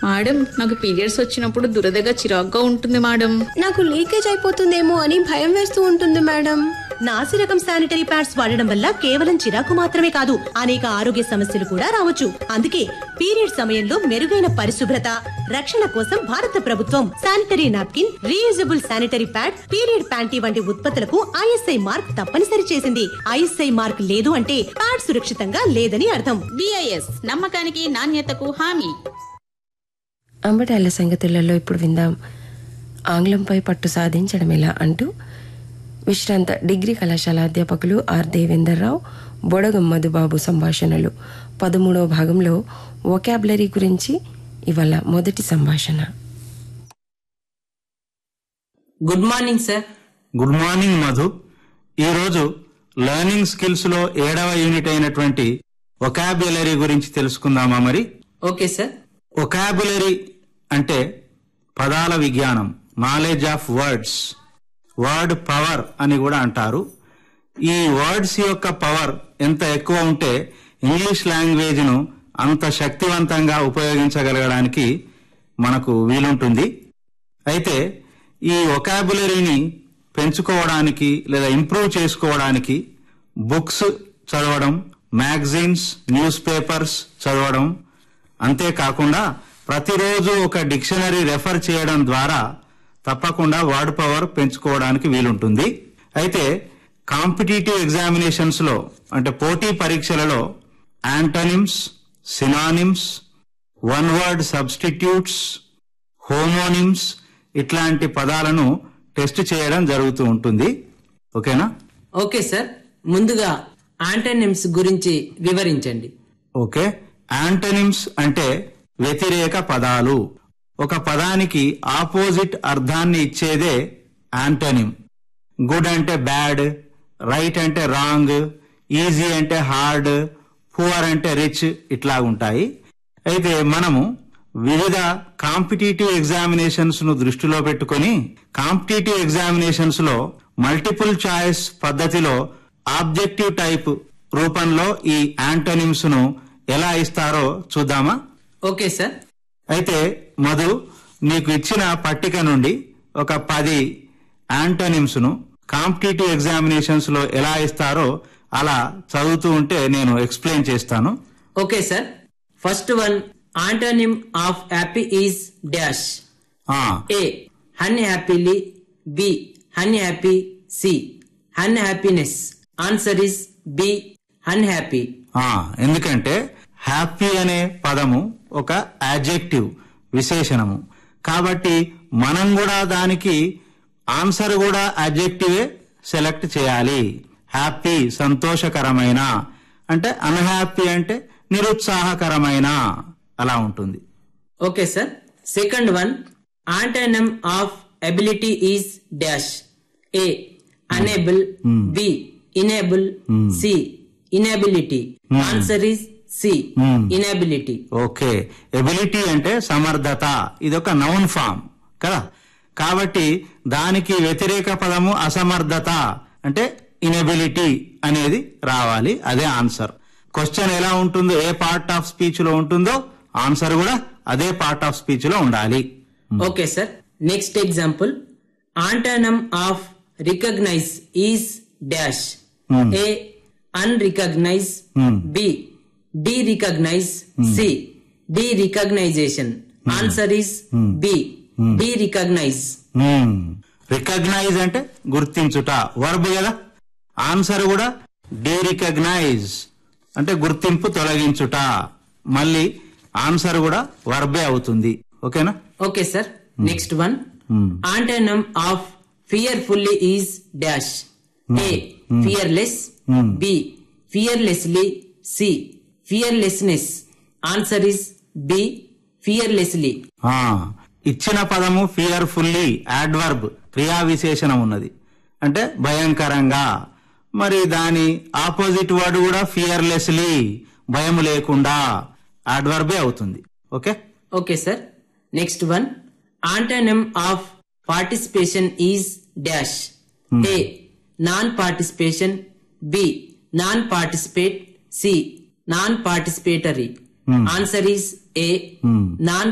madam నాకు periods వచ్చినప్పుడు దురదగా చిరాగ్గా ఉంటుంది మేడం నాకు లీకేజ్ అయిపోతుందేమో అని భయం వేస్తూ ఉంటుంది మేడం నాసి రకం శానిటరీ ప్యాడ్స్ వాడడం వల్ల కేవలం చిరాకు మాత్రమే కాదు అనేక ఆరోగ్య సమస్యలు కూడా రావచ్చు అందుకే పీరియడ్ సమయంలో మెరుగైన పరిశుభ్రత రక్షణ కోసం భారత ప్రభుత్వం sanitary napkin reusable sanitary pad period panty వంటి ఉత్పత్తులకు ఐఎస్ఐ మార్క్ తప్పనిసరి చేసింది ఐఎస్ఐ మార్క్ లేదు అంటే ప్యాడ్ సురక్షితంగా లేదని అర్థం బిఐఎస్ నమ్మకానికి నాణ్యతకు హామీ అంబటాల సంగతులలో ఇప్పుడు విందాం ఆంగ్లంపై పట్టు సాధించడం ఎలా అంటూ విశ్రాంత డిగ్రీ కళాశాల అధ్యాపకులు ఆర్ దేవేందర్రావు బొడగం మధుబాబు సంభాషణలు పదమూడవ భాగంలో వొకాబులరీ గురించి ఇవాళ మొదటి సంభాషణ good morning sir good morning Madhu ఈరోజు లెర్నింగ్ స్కిల్స్ లో ఏడవ యూనిట్ అయినటువంటి ఒకాబులరీ గురించి తెలుసుకుందామా మరి ఓకే సార్ ఒకాబులరీ అంటే పదాల విజ్ఞానం knowledge of words word power అని కూడా అంటారు ఈ వర్డ్స్ యొక్క పవర్ ఎంత ఎక్కువ ఉంటే ఇంగ్లీష్ లాంగ్వేజ్ ను అంత శక్తివంతంగా ఉపయోగించగలగడానికి మనకు వీలుంటుంది అయితే ఈ ఒకాబులరీని పెంచుకోవడానికి లేదా ఇంప్రూవ్ చేసుకోవడానికి బుక్స్ చదవడం మ్యాగజైన్స్ న్యూస్ పేపర్స్ చదవడం అంతేకాకుండా ప్రతిరోజు ఒక డిక్షనరీ రెఫర్ చేయడం ద్వారా తప్పకుండా వర్డ్ పవర్ పెంచుకోవడానికి వీలుంటుంది అయితే కాంపిటేటివ్ ఎగ్జామినేషన్స్ లో అంటే పోటీ పరీక్షలలో antonyms synonyms one word substitutes homonyms ఇట్లాంటి పదాలను టెస్ట్ చేయడం జరుగుతూ ఉంటుంది ఓకేనా ఓకే సార్ ముందుగా ఆంటోనిమ్స్ గురించి వివరించండి ఓకే యాంటనిమ్స్ అంటే వ్యతిరేక పదాలు ఒక పదానికి ఆపోజిట్ అర్థాన్ని ఇచ్చేదే యాంటనిమ్ గుడ్ అంటే బ్యాడ్ రైట్ అంటే రాంగ్ ఈజీ అంటే హార్డ్ పువర్ అంటే రిచ్ ఇట్లా ఉంటాయి అయితే మనము వివిధ కాంపిటేటివ్ ఎగ్జామినేషన్స్ ను దృష్టిలో పెట్టుకొని కాంపిటేటివ్ ఎగ్జామినేషన్స్ లో మల్టిపుల్ చాయిస్ పద్ధతిలో ఆబ్జెక్టివ్ టైప్ రూపంలో ఈ యాంటోనిమ్స్ ను ఎలా ఇస్తారో చూద్దామా ఓకే సార్ అయితే మధు నీకు ఇచ్చిన పట్టిక నుండి ఒక పది యాంటోనిమ్స్ ను కాంపిటేటివ్ ఎగ్జామినేషన్స్ లో ఎలా ఇస్తారో అలా చదువుతూ ఉంటే నేను ఎక్స్ప్లెయిన్ చేస్తాను okay sir first one antonym of happy is dash ah, A unhappily B unhappy C unhappiness answer is B unhappy ah, ఎందుకంటే హ్యాపీ అనే పదము ఒక యాడ్జెక్టివ్ విశేషణము కాబట్టి మనం కూడా దానికి ఆన్సర్ కూడా యాడ్జెక్టివే సెలెక్ట్ చేయాలి హ్యాపీ సంతోషకరమైన అంటే అన్హ్యాపీ అంటే నిరుత్సాహకరమైన అలా ఉంటుంది okay sir second one antonym of ability is dash A unable B enable C inability answer is C inability okay ability అంటే సమర్థత ఇది ఒక నౌన్ ఫామ్ కదా కాబట్టి దానికి వ్యతిరేక పదము అసమర్థత అంటే ఇనెబిలిటీ అనేది రావాలి అదే ఆన్సర్ క్వశ్చన్ ఎలా ఉంటుందో ఏ పార్ట్ ఆఫ్ స్పీచ్ లో ఉంటుందో ఆన్సర్ కూడా అదే పార్ట్ ఆఫ్ స్పీచ్ లో ఉండాలి okay sir next example antonym of recognise is dash A unrecognise B derecognise C derecognisation answer is B derecognise recognise అంటే గుర్తించుట వర్బ్ కదా answer కూడా డి రికగ్నైజ్ అంటే గుర్తింపు తొలగించుట మళ్ళీ ఆన్సర్ కూడా వర్బే అవుతుంది ఓకేనా okay sir next one antonym of fearfully is dash A fearless B fearlessly C fearlessness answer is B fearlessly ah, ఇచ్చిన పదము ఫియర్ఫుల్లీ యాడ్వర్బ్ క్రియా విశేషణం ఉన్నది అంటే భయంకరంగా మరి దాని ఆపోజిట్ వర్డ్ కూడా ఫియర్లెస్లీ భయం లేకుండా యాడ్వర్బే అవుతుంది okay okay sir next one antonym of participation is dash A non participation B non participate C non participatory answer is A non